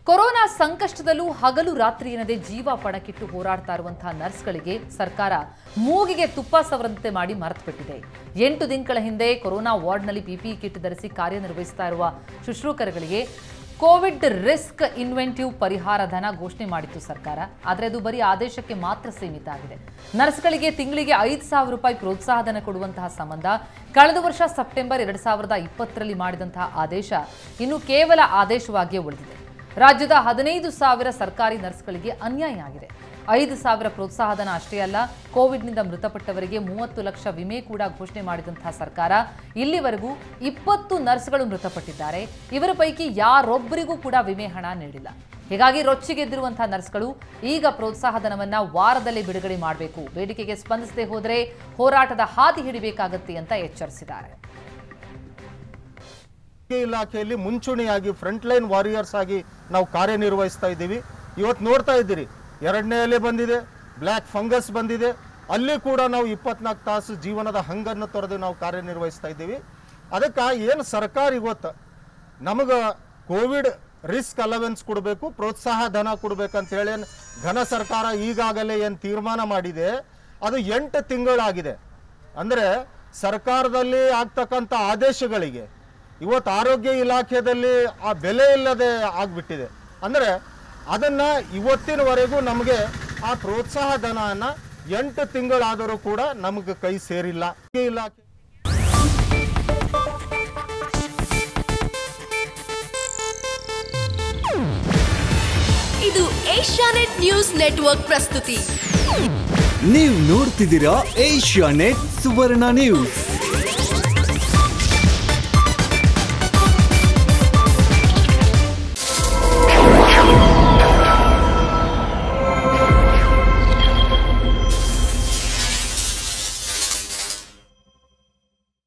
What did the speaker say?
corona ಸಂಕಷ್ಟದಲ್ಲೂ ಹಗಲು ರಾತ್ರಿ ಎನ್ನದೆ ಜೀವ ಪಣಕ್ಕಿಟ್ಟು ಹೋರಾಡ್ತಾ ಇರುವಂತಹ ನರ್ಸ್ಗಳಿಗೆ ಸರ್ಕಾರ ಮೂಗಿಗೆ ತುಪ್ಪ ಸವರಂತೆ ಮಾಡಿ ಮರೆತುಬಿಟ್ಟಿದೆ ಎಂಟು ದಿನಗಳ ಹಿಂದೆ ಕೊರೋನಾ ವಾರ್ಡ್ನಲ್ಲಿ ಪಿಪಿಇ ಕಿಟ್ ಧರಿಸಿ ಕಾರ್ಯನಿರ್ವಹಿಸ್ತಾ ಇರುವ ಶುಶ್ರೂಷಕರುಗಳಿಗೆ ಕೋವಿಡ್ ರಿಸ್ಕ್ ಇನ್ವೆಂಟಿವ್ ಪರಿಹಾರ ಧನ ಘೋಷಣೆ ಮಾಡಿತ್ತು ಸರ್ಕಾರ ಆದರೆ ಅದು ಬರೀ ಆದೇಶಕ್ಕೆ ಮಾತ್ರ ಸೀಮಿತ ಆಗಿದೆ ನರ್ಸ್ಗಳಿಗೆ ತಿಂಗಳಿಗೆ ಐದು ಸಾವಿರ ರೂಪಾಯಿ ಪ್ರೋತ್ಸಾಹಧನ ಕೊಡುವಂತಹ ಸಂಬಂಧ ಕಳೆದ ವರ್ಷ ಸೆಪ್ಟೆಂಬರ್ ಎರಡ್ ಸಾವಿರದ ಇಪ್ಪತ್ತರಲ್ಲಿ ಮಾಡಿದಂತಹ ಆದೇಶ ಇನ್ನು ಕೇವಲ ಆದೇಶವಾಗಿಯೇ ಉಳಿದಿದೆ ರಾಜ್ಯದ ಹದಿನೈದು ಸಾವಿರ ಸರ್ಕಾರಿ ನರ್ಸ್ಗಳಿಗೆ ಅನ್ಯಾಯ ಆಗಿದೆ ಐದು ಸಾವಿರ ಪ್ರೋತ್ಸಾಹಧನ ಅಷ್ಟೇ ಅಲ್ಲ ಕೋವಿಡ್ನಿಂದ ಮೃತಪಟ್ಟವರಿಗೆ ಮೂವತ್ತು ಲಕ್ಷ ವಿಮೆ ಕೂಡ ಘೋಷಣೆ ಮಾಡಿದಂತಹ ಸರ್ಕಾರ ಇಲ್ಲಿವರೆಗೂ ಇಪ್ಪತ್ತು ನರ್ಸ್ಗಳು ಮೃತಪಟ್ಟಿದ್ದಾರೆ ಇವರ ಪೈಕಿ ಯಾರೊಬ್ಬರಿಗೂ ಕೂಡ ವಿಮೆ ಹಣ ನೀಡಿಲ್ಲ ಹೀಗಾಗಿ ರೊಚ್ಚಿಗೆದ್ದಿರುವಂತಹ ನರ್ಸ್ಗಳು ಈಗ ಪ್ರೋತ್ಸಾಹಧನವನ್ನ ವಾರದಲ್ಲಿ ಬಿಡುಗಡೆ ಮಾಡಬೇಕು ಬೇಡಿಕೆಗೆ ಸ್ಪಂದಿಸದೆ ಹೋದರೆ ಹೋರಾಟದ ಹಾದಿ ಹಿಡಿಬೇಕಾಗತ್ತೆ ಅಂತ ಎಚ್ಚರಿಸಿದ್ದಾರೆ ಆರೋಗ್ಯ ಇಲಾಖೆಯಲ್ಲಿ ಮುಂಚೂಣಿಯಾಗಿ ಫ್ರಂಟ್ ಲೈನ್ ವಾರಿಯರ್ಸ್ ಆಗಿ ನಾವು ಕಾರ್ಯನಿರ್ವಹಿಸ್ತಾ ಇದ್ದೀವಿ ಇವತ್ತು ನೋಡ್ತಾ ಇದ್ದೀರಿ ಎರಡನೇ ಅಲೆ ಬಂದಿದೆ ಬ್ಲ್ಯಾಕ್ ಫಂಗಸ್ ಬಂದಿದೆ ಅಲ್ಲಿ ಕೂಡ ನಾವು ಇಪ್ಪತ್ನಾಲ್ಕು ತಾಸು ಜೀವನದ ಹಂಗನ್ನು ತೊರೆದು ನಾವು ಕಾರ್ಯನಿರ್ವಹಿಸ್ತಾ ಇದ್ದೀವಿ ಅದಕ್ಕೆ ಏನು ಸರ್ಕಾರ ಇವತ್ತು ನಮಗೆ ಕೋವಿಡ್ ರಿಸ್ಕ್ ಅಲವೆನ್ಸ್ ಕೊಡಬೇಕು ಪ್ರೋತ್ಸಾಹ ಧನ ಕೊಡ್ಬೇಕಂತ ಹೇಳಿ ಏನ್ ಘನ ಸರ್ಕಾರ ಈಗಾಗಲೇ ಏನು ತೀರ್ಮಾನ ಮಾಡಿದೆ ಅದು ಎಂಟು ತಿಂಗಳಾಗಿದೆ ಅಂದರೆ ಸರ್ಕಾರದಲ್ಲಿ ಆಗ್ತಕ್ಕಂಥ ಆದೇಶಗಳಿಗೆ ಇವತ್ತು ಆರೋಗ್ಯ ಇಲಾಖೆಯಲ್ಲಿ ಆ ಬೆಲೆ ಇಲ್ಲದೆ ಆಗ್ಬಿಟ್ಟಿದೆ ಅಂದರೆ ಅದನ್ನು ಇವತ್ತಿನವರೆಗೂ ನಮಗೆ ಆ ಪ್ರೋತ್ಸಾಹ ಧನನ ಎಂಟು ತಿಂಗಳಾದರೂ ಕೂಡ ನಮಗೆ ಕೈ ಸೇರಿಲ್ಲ ಆರೋಗ್ಯ ಇಲಾಖೆ ಇದು ಏಷ್ಯಾನೆಟ್ ನ್ಯೂಸ್ ನೆಟ್ವರ್ಕ್ ಪ್ರಸ್ತುತಿ ನೀವು ನೋಡ್ತಿದ್ದೀರಾ ಏಷ್ಯಾ ನೆಟ್ ಸುವರ್ಣ ನ್ಯೂಸ್